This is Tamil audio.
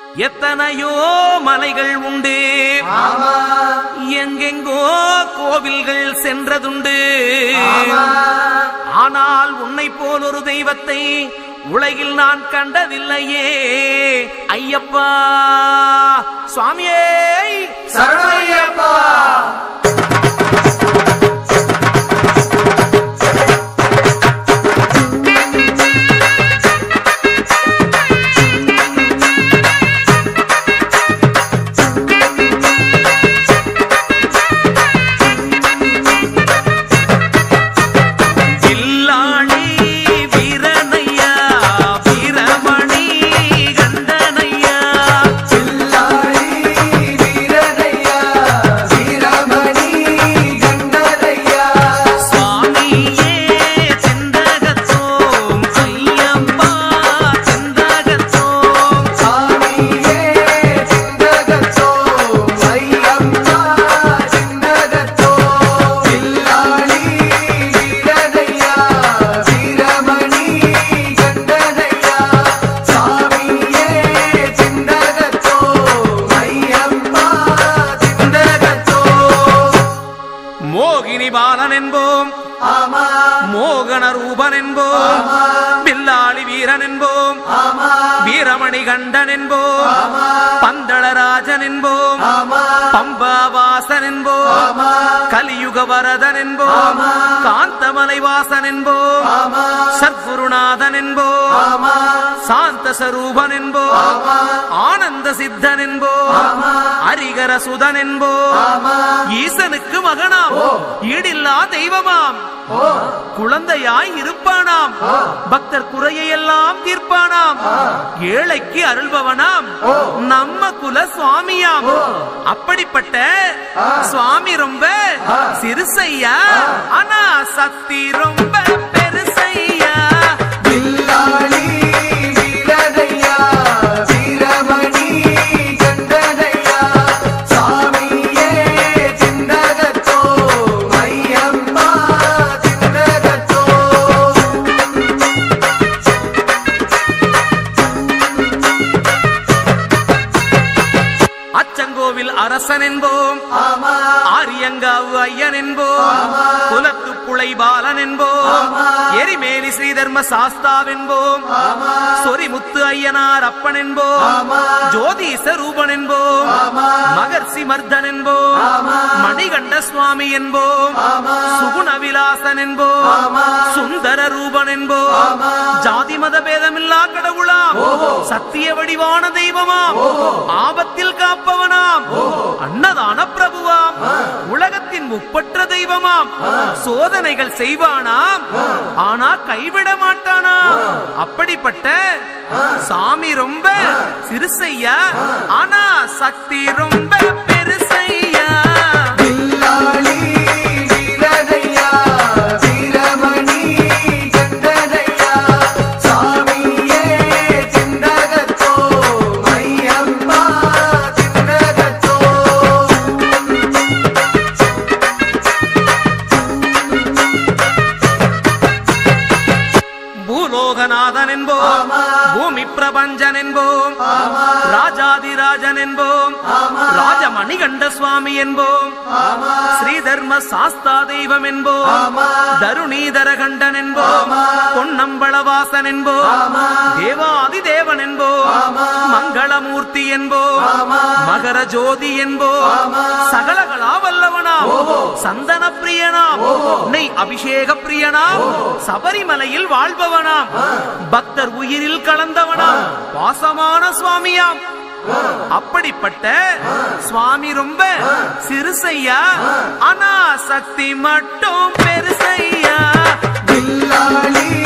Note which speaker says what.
Speaker 1: எத்தனையோ மலைகள் உண்டு
Speaker 2: ஆமா
Speaker 1: எங்கெங்கோ கோவில்கள் சென்றதுண்டு
Speaker 2: ஆமா
Speaker 1: ஆனால் உன்னை போல் ஒரு தெய்வத்தை உலகில் நான் கண்டதில்லையே ஐயப்பா சுவாமியே
Speaker 2: சரணையப்பா
Speaker 1: சில்லாணி வீரனையா வீரமணி கண்டனையா
Speaker 2: சில்லாடி வீரனையா வீரமணி கண்டனையா
Speaker 1: சுவாமியே செந்தகத்தோம் ஐயப்பா செந்தகத்தோம்
Speaker 2: சாமியே சிந்தகத்தோ ஐயப்பா சிந்தகத்தோ சில்லாடி வீரனையா வீரமணி கண்டனையா சாமியே சிந்தகத்தோ ஐயப்பா சிந்தகத்தோ
Speaker 1: மோகினி பாலன் என்போம்
Speaker 2: ஆமா
Speaker 1: மோகன ரூபன் என்போம் பில்லாளி வீரன் என்போம்
Speaker 2: ஆமா
Speaker 1: வீரமணி கண்டன் என்போம்
Speaker 2: ஆமா
Speaker 1: பந்தளராஜன் என்போம்
Speaker 2: ஆமா
Speaker 1: பம்பாவாசன் என்போம்
Speaker 2: ஆமா
Speaker 1: கலியுக வரதன் என்போம்
Speaker 2: ஆமா.
Speaker 1: காந்தமலை வாசன் என்போம்
Speaker 2: ஆமா
Speaker 1: சத்குருநாதன் என்போம்
Speaker 2: ஆமா
Speaker 1: சாந்த சரூபன் என்போம்
Speaker 2: ஆமா
Speaker 1: ஆனந்த சித்தன் என்போம்
Speaker 2: ஆமா.
Speaker 1: ஹரிகர சுதன் என்போம்
Speaker 2: ஆமா
Speaker 1: ஈசனுக்கு மகனாம் ஈடில்லா தெய்வமாம்
Speaker 2: ஓ
Speaker 1: குழந்தையாய் இருப்பானாம் பக்தர் குறையெல்லாம் தீர்ப்பானாம் ஏழைக்கு அருள்பவனாம் நம்ம குல சுவாமியாம் அப்படிப்பட்ட சுவாமி ரொம்ப சிறுசையா ஆனா சக்தி ரொம்ப பெருசையா
Speaker 2: பில்லாளி வீரனையா வீரமணி கண்டனையா சாமியே சிந்தகத்தோ ஐயப்பா சிந்தகத்தோ
Speaker 1: அச்சங்கோவில் அரசன் என்போம்
Speaker 2: ஆமா
Speaker 1: ஆரியங்காவு ஐயன் என்போம் குலத்து புலை பாலன் என்போம் எரிமேலி ஸ்ரீதர்ம சாஸ்தாவென்போம் சொரிமுத்து ஐயனார் அப்பன் என்போம் ஜோதிச ரூபன் என்போம் மகர்ஷி மர்தன் என்போம் மணிகண்ட சுவாமி என்போம் சுகுண விலாசன் என்போம் சுந்தர ரூபன் என்போம் ஜாதி மத பேதமில்லா கடவுளாம் சத்திய வடிவான தெய்வமாம் ஆபத்தில் காப்பவனாம் அன்னதான பிரபுவாம் உலகத்தின் முப்பற்ற தெய்வமாம் சோதனைகள் செய்வானாம் ஆனா கைவிட மாட்டானாம் அப்படிப்பட்ட சாமி ரொம்ப சிறுசையா ஆனா சக்தி ரொம்ப பெருசையா
Speaker 2: பில்லாளி வீரனையா வீரமணி கண்டனையா சாமியே சிந்தகத்தோ ஐயப்பா சிந்தகத்தோ
Speaker 1: பூலோகநாதன் என்போம் பூமி பிரபஞ்சன் என்போம் ராஜாதிராஜன் என்போம் ராஜமணிகண்ட சுவாமி என்போம் ஸ்ரீதர்ம சாஸ்தா தெய்வம் என்போம் தருணீதர கண்டன் என்போம் பொன்னம்பளவாசன் என்போம் தேவாதி தேவன் என்போம் மங்களமூர்த்தி என்போம் மகர ஜோதி என்போம் சகலகலா வல்லவனாம் சந்தன பிரியனாம் நெய் அபிஷேக பிரியனாம் சபரிமலையில் வாழ்பவனாம் பக்தர் உயிரில் கலந்தவனாம் பாசமான சுவாமியாம் அப்படிப்பட்ட சுவாமி ரொம்ப சிறுசையா ஆனா சக்தி மட்டும் பெருசையா
Speaker 2: பில்லாளி